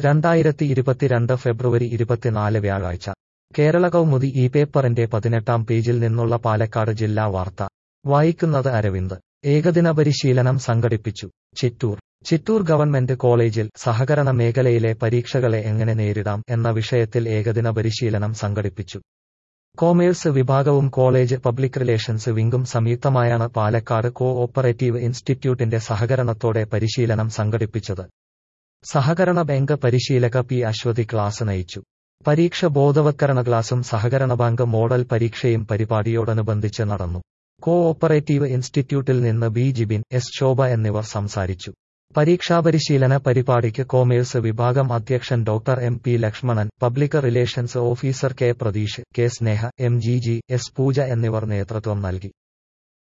രണ്ടായിരത്തി ഇരുപത്തിരണ്ട് ഫെബ്രുവരി ഇരുപത്തിനാല് വ്യാഴാഴ്ച കേരള കൗമുദി ഈ പേപ്പറിന്റെ പതിനെട്ടാം പേജിൽ നിന്നുള്ള പാലക്കാട് ജില്ലാ വാർത്ത വായിക്കുന്നത് അരവിന്ദ് ഏകദിന പരിശീലനം സംഘടിപ്പിച്ചു ചിറ്റൂർ ചിറ്റൂർ ഗവൺമെന്റ് കോളേജിൽ സഹകരണ മേഖലയിലെ പരീക്ഷകളെ എങ്ങനെ നേരിടാം എന്ന വിഷയത്തിൽ ഏകദിന പരിശീലനം സംഘടിപ്പിച്ചു കോമേഴ്സ് വിഭാഗവും കോളേജ് പബ്ലിക് റിലേഷൻസ് വിംഗും സംയുക്തമായാണ് പാലക്കാട് കോ ഓപ്പറേറ്റീവ് ഇൻസ്റ്റിറ്റ്യൂട്ടിന്റെ സഹകരണത്തോടെ പരിശീലനം സംഘടിപ്പിച്ചത് സഹകരണ ബാങ്ക് പരിശീലക പി അശ്വതി ക്ലാസ് നയിച്ചു പരീക്ഷ ബോധവത്കരണ ക്ലാസും സഹകരണ ബാങ്ക് മോഡൽ പരീക്ഷയും പരിപാടിയോടനുബന്ധിച്ച് നടന്നു കോ ഓപ്പറേറ്റീവ് ഇൻസ്റ്റിറ്റ്യൂട്ടിൽ നിന്ന് ബി ജിബിൻ എസ് ശോഭ എന്നിവർ സംസാരിച്ചു പരീക്ഷാപരിശീലന പരിപാടിക്ക് കോമേഴ്സ് വിഭാഗം അധ്യക്ഷൻ doctor M P Lakshmanan public relations officer K Pratheesh K Sneha M G G S Pooja എന്നിവർ നേതൃത്വം നൽകി